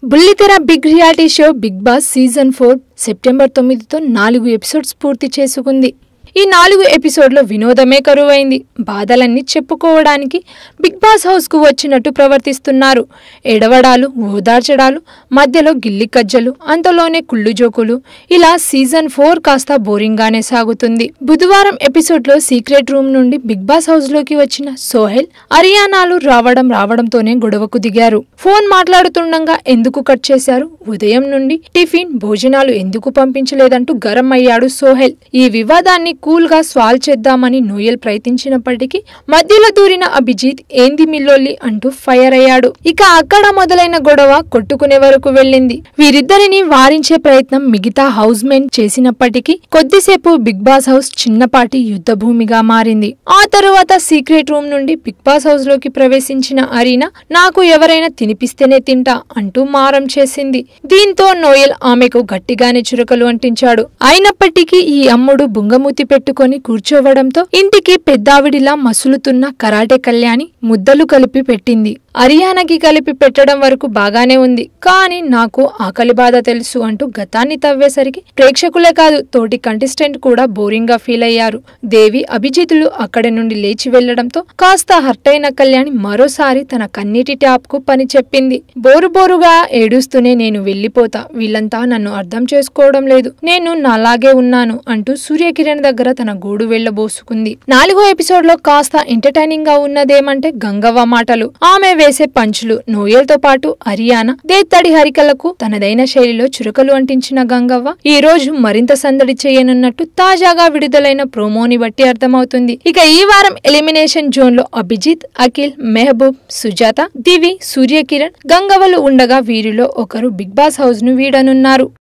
బుల్లితెర big reality show Bigg Boss season four September తొమ్మిదితో నాలుగు ఎపిసోడ్స్ పూర్తి చేసుకుంది ఈ నాలుగు ఎపిసోడ్లో వినోదమే కరువైంది బాధలన్నీ చెప్పుకోవడానికి బిగ్ బాస్ హౌస్కు వచ్చినట్టు ప్రవర్తిస్తున్నారు ఎడవడాలు ఓదార్చడాలు మధ్యలో గిల్లి కజ్జలు అంతలోనే కుళ్ళు జోకులు ఇలా సీజన్ ఫోర్ కాస్త బోరింగ్గానే సాగుతుంది బుధవారం ఎపిసోడ్లో సీక్రెట్ రూమ్ నుండి బిగ్ బాస్ హౌస్లోకి వచ్చిన సోహెల్ అరియానాలు రావడం రావడంతోనే గొడవకు దిగారు ఫోన్ మాట్లాడుతుండగా ఎందుకు కట్ చేశారు ఉదయం నుండి టిఫిన్ భోజనాలు ఎందుకు పంపించలేదంటూ గరం అయ్యాడు సోహెల్ ఈ వివాదాన్ని కూల్ గా సాల్వ్ చేద్దామని నోయల్ ప్రయత్నించినప్పటికీ మధ్యలో దూరిన అభిజిత్ ఏంది మిల్లోల్లి అంటూ ఫైర్ అయ్యాడు ఇక అక్కడ మొదలైన గొడవ కొట్టుకునే వరకు వెళ్ళింది వీరిద్దరిని వారించే ప్రయత్నం మిగతా హౌస్ మెన్ చేసినప్పటికీ కొద్దిసేపు బిగ్ బాస్ హౌస్ చిన్నపాటి యుద్ధ భూమిగా మారింది ఆ తరువాత సీక్రెట్ రూమ్ నుండి బిగ్ బాస్ హౌస్ లోకి ప్రవేశించిన అరీనా నాకు ఎవరైనా తినిపిస్తేనే తింటా అంటూ మారం చేసింది దీంతో నోయల్ ఆమెకు గట్టిగానే చురకలు అంటించాడు అయినప్పటికీ ఈ అమ్ముడు బుంగమూతి పెట్టుకొని కూర్చోవడంతో ఇంటికి పెద్దావిడిలా మసులుతున్న కరాటే కళ్యాణి ముద్దలు కలిపి పెట్టింది అరియానాకి కలిపి పెట్టడం వరకు బాగానే ఉంది కానీ నాకు ఆకలి బాధ తెలుసు అంటూ గతాన్ని తవ్వేసరికి ప్రేక్షకులే కాదు తోటి కంటెస్టెంట్ కూడా బోరింగ్ గా ఫీల్ అయ్యారు దేవి అభిజితులు అక్కడి నుండి లేచి వెళ్లడంతో కాస్త హర్ట్ అయిన కళ్యాణి మరోసారి తన కన్నీటి ట్యాప్ కు పని చెప్పింది బోరు బోరుగా ఏడుస్తూనే నేను వెళ్లిపోతా వీళ్ళంతా నన్ను అర్థం చేసుకోవడం లేదు నేను నాలాగే ఉన్నాను అంటూ సూర్యకిరణ్ దగ్గర తన గోడు వెళ్లబోసుకుంది నాలుగో ఎపిసోడ్ లో కాస్త ఎంటర్టైనింగ్ గా ఉన్నదేమంటే గంగవ్వ మాటలు ఆమె వేసే పంచులు నోయల్తో పాటు అరియానా దేత్తడి హరికలకు తనదైన శైలిలో చురకలు అంటించిన గంగవ్వ ఈ రోజు మరింత సందడి చేయనున్నట్టు తాజాగా విడుదలైన ప్రోమోని బట్టి అర్థమవుతుంది ఇక ఈ వారం ఎలిమినేషన్ జోన్ లో అభిజిత్ అఖిల్ మెహబూబ్ సుజాత దివి సూర్యకిరణ్ గంగవ్వలు ఉండగా వీరిలో ఒకరు బిగ్ బాస్ హౌస్ ను వీడనున్నారు